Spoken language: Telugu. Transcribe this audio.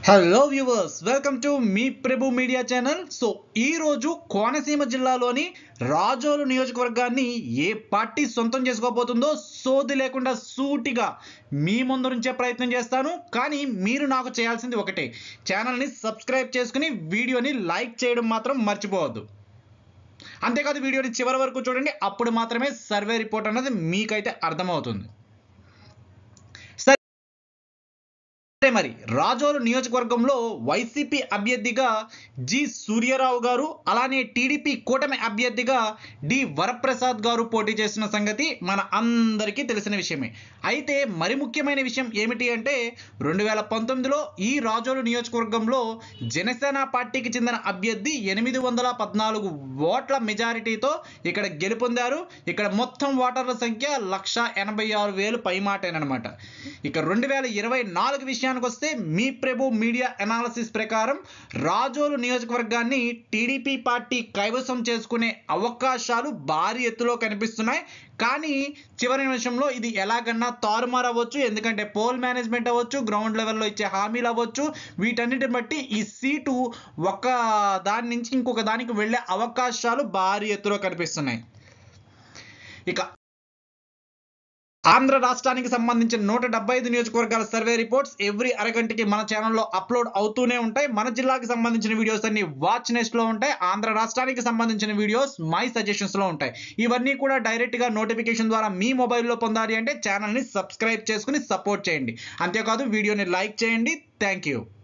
హలో వ్యూవర్స్ వెల్కమ్ టు మీ ప్రభు మీడియా ఛానల్ సో ఈ రోజు కోనసీమ జిల్లాలోని రాజోలు నియోజకవర్గాన్ని ఏ పార్టీ సొంతం చేసుకోబోతుందో సోది లేకుండా సూటిగా మీ ముందు నుంచే ప్రయత్నం చేస్తాను కానీ మీరు నాకు చేయాల్సింది ఒకటే ఛానల్ని సబ్స్క్రైబ్ చేసుకుని వీడియోని లైక్ చేయడం మాత్రం మర్చిపోవద్దు అంతేకాదు వీడియోని చివరి వరకు చూడండి అప్పుడు మాత్రమే సర్వే రిపోర్ట్ అనేది మీకైతే అర్థమవుతుంది సరే మరి రాజోలు నియోజకవర్గంలో వైసీపీ అభ్యర్థిగా జి సూర్యరావు గారు అలానే టీడీపీ కూటమి అభ్యర్థిగా డి వరప్రసాద్ గారు పోటీ చేసిన సంగతి మన అందరికీ తెలిసిన విషయమే అయితే మరి ముఖ్యమైన విషయం ఏమిటి అంటే రెండు వేల పంతొమ్మిదిలో ఈ రాజోలు నియోజకవర్గంలో జనసేన పార్టీకి చెందిన అభ్యర్థి ఎనిమిది వందల పద్నాలుగు ఓట్ల మెజారిటీతో ఇక్కడ గెలుపొందారు ఇక్కడ మొత్తం ఓటర్ల సంఖ్య లక్ష ఎనభై ఆరు వేలు పైమాటేనమాట ఇక రెండు వేల ఇరవై నాలుగు విషయానికి వస్తే మీ ప్రభు మీడియా అనాలసిస్ ప్రకారం రాజోలు నియోజకవర్గాన్ని టీడీపీ పార్టీ కైవసం చేసుకునే అవకాశాలు భారీ ఎత్తులో కనిపిస్తున్నాయి కానీ చివరి నిమిషంలో ఇది ఎలాగన్నా తారుమారు అవ్వచ్చు ఎందుకంటే పోల్ మేనేజ్మెంట్ అవ్వచ్చు గ్రౌండ్ లెవెల్లో ఇచ్చే హామీలు అవ్వచ్చు వీటన్నిటిని బట్టి ఈ సీటు ఒక దాని నుంచి ఇంకొక దానికి వెళ్ళే అవకాశాలు భారీ ఎత్తులో కనిపిస్తున్నాయి ఇక ఆంధ్ర రాష్ట్రానికి సంబంధించిన నూట డెబ్బై ఐదు నియోజకవర్గాల సర్వే రిపోర్ట్స్ ఎవ్రీ అరగంటకి మన ఛానల్లో అప్లోడ్ అవుతూనే ఉంటాయి మన జిల్లాకి సంబంధించిన వీడియోస్ అన్ని వాచ్ నెస్ట్ లో ఉంటాయి ఆంధ్ర రాష్ట్రానికి సంబంధించిన వీడియోస్ మై సజెషన్స్ లో ఉంటాయి ఇవన్నీ కూడా డైరెక్ట్ గా నోటిఫికేషన్ ద్వారా మీ మొబైల్లో పొందాలి అంటే ఛానల్ని సబ్స్క్రైబ్ చేసుకుని సపోర్ట్ చేయండి అంతేకాదు వీడియోని లైక్ చేయండి థ్యాంక్ యూ